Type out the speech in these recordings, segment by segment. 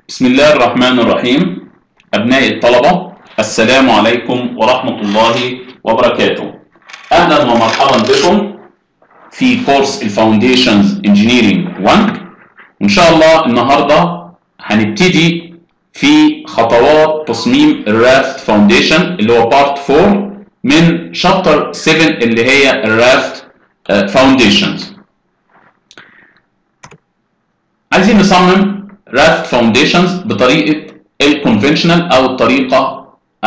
بسم الله الرحمن الرحيم أبناء الطلبة السلام عليكم ورحمة الله وبركاته أهلا ومرحبا بكم في كورس الفاونديشنز انجينيرينج 1 وإن شاء الله النهاردة هنبتدي في خطوات تصميم الرافت فاونديشن اللي هو بارت 4 من شابتر 7 اللي هي الرافت فاونديشنز عايزين نصمم رافت فاونديشنز بطريقه الكونفنشنال او الطريقه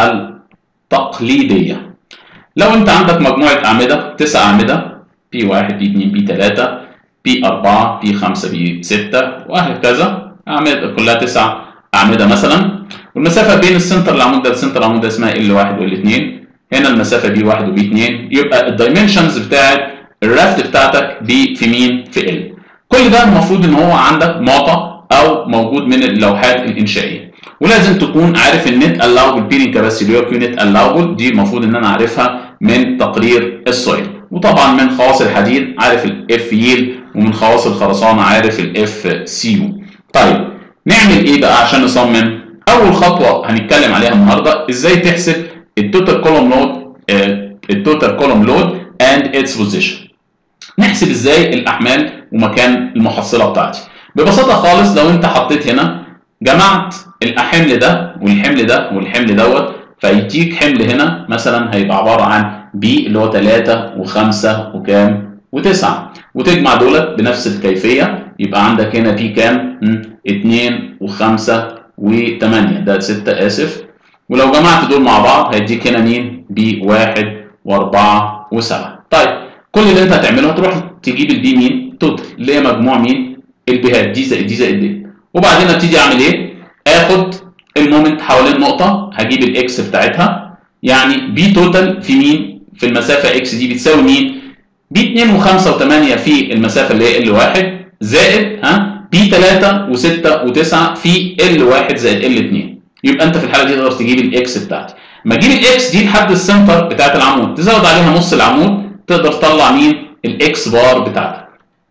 التقليديه لو انت عندك مجموعه اعمده تسع اعمده بي 1 بي 2 بي 3 بي 4 بي 5 بي 6 وهكذا اعمده كلها تسع اعمده مثلا والمسافه بين السنتر العمود ده للسنتر العمود ده اسمها ال 1 وال 2 هنا المسافه بي 1 وبي 2 يبقى الدايمنشنز بتاعت الرافت بتاعتك دي في مين في ال كل ده المفروض ان هو عندك معطى او موجود من اللوحات الانشائيه ولازم تكون عارف النت الاوبل بيرنج كاباسيتي اللي هو كيو نت الاوبل دي المفروض ان انا عارفها من تقرير السويل وطبعا من خواص الحديد عارف الاف ييل ومن خواص الخرسانه عارف الاف سي يو طيب نعمل ايه بقى عشان نصمم اول خطوه هنتكلم عليها النهارده ازاي تحسب التوتال كولوم لود التوتال كولوم لود اند اتس بوزيشن نحسب ازاي الاحمال ومكان المحصله بتاعتي ببساطه خالص لو انت حطيت هنا جمعت الحمل ده والحمل ده والحمل دوت فيديك حمل هنا مثلا هيبقى عباره عن بي اللي هو 3 و5 وكام و9 وتجمع دولت بنفس الكيفيه يبقى عندك هنا بي كام 2 و5 و8 ده 6 اسف ولو جمعت دول مع بعض هيديك هنا مين بي 1 و4 و7 طيب كل اللي انت هتعمله هتروح تجيب البي مين توتال اللي هي مجموع مين البيهات دي زائد دي زائد دي وبعدين ابتدي اعمل ايه اخد المومنت حوالين نقطه هجيب الاكس بتاعتها يعني بي توتال في مين في المسافه اكس دي بتساوي مين بي 2 و5 و8 في المسافه اللي هي ال 1 زائد ها بي 3 و6 و9 في ال 1 زائد ال 2 يبقى انت في الحاله دي تقدر تجيب الاكس بتاعتي ما اجيب الاكس دي لحد السنتر بتاعت العمود تزود عليها نص العمود تقدر تطلع مين الاكس بار بتاعتك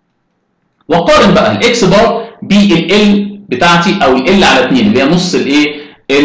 وقارن بقى الاكس بار بالال بتاعتي او ال على 2 اللي هي نص الايه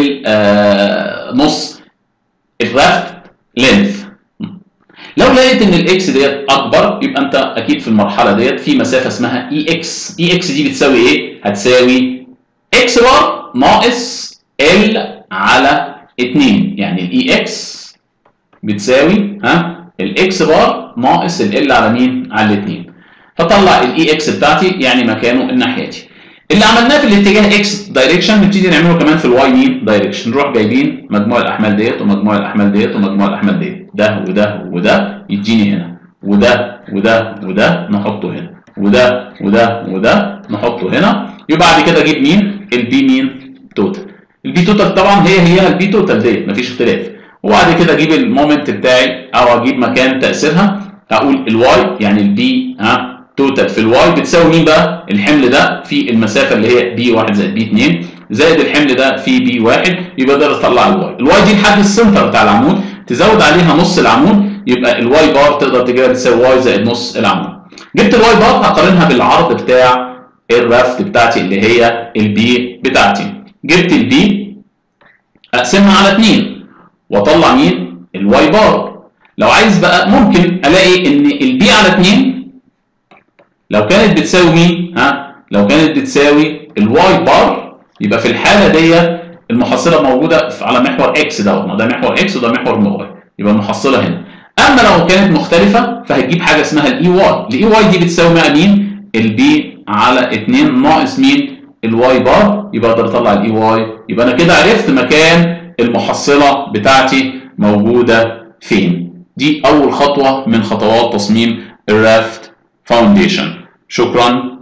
آه نص الرافت لينث لو لقيت ان الاكس ديت اكبر يبقى انت اكيد في المرحله ديت في مسافه اسمها اي اكس اي اكس دي بتساوي ايه هتساوي اكس بار ناقص ال على 2 يعني الاي اكس بتساوي ها الاكس بار ناقص ال على مين على 2 فطلع الاي اكس بتاعتي يعني مكانه الناحيتي اللي عملناه في الاتجاه اكس دايركشن نبتدي نعمله كمان في الواي مين دايركشن نروح جايبين مجموع الاحمال ديت ومجموع الاحمال ديت ومجموع الاحمال ديت ده وده وده يديني هنا وده وده وده نحطه هنا وده وده وده نحطه هنا يبقى بعد كده اجيب مين البي مين توتال البي توتال طبعا هي هي البي توتال ديت مفيش اختلاف وبعد كده اجيب المومنت بتاعي او اجيب مكان تاثيرها هقول الواي يعني البي ها توتال في الواي بتساوي مين بقى؟ الحمل ده في المسافه اللي هي بي 1 زائد بي 2 زائد الحمل ده في بي 1 يبقى ده تطلع الواي، الواي دي لحد السنتر بتاع العمود تزود عليها نص العمود يبقى الواي بار تقدر تجيبها تساوي واي زائد نص العمود. جبت الواي بار هقارنها بالعرض بتاع الرافت بتاعتي اللي هي البي بتاعتي. جبت البي اقسمها على 2 واطلع مين؟ الواي بار. لو عايز بقى ممكن الاقي ان البي على 2 لو كانت بتساوي مين؟ ها؟ لو كانت بتساوي الواي بار يبقى في الحاله ديت المحصله موجوده على محور اكس دوت ما ده محور اكس وده محور واي يبقى المحصله هنا. اما لو كانت مختلفه فهتجيب حاجه اسمها الاي واي، الاي واي دي بتساوي بقى مين؟ البي على 2 ناقص مين؟ الواي بار يبقى اقدر اطلع الاي واي يبقى انا كده عرفت مكان المحصله بتاعتي موجوده فين. دي اول خطوه من خطوات تصميم الرافت فاونديشن شكرا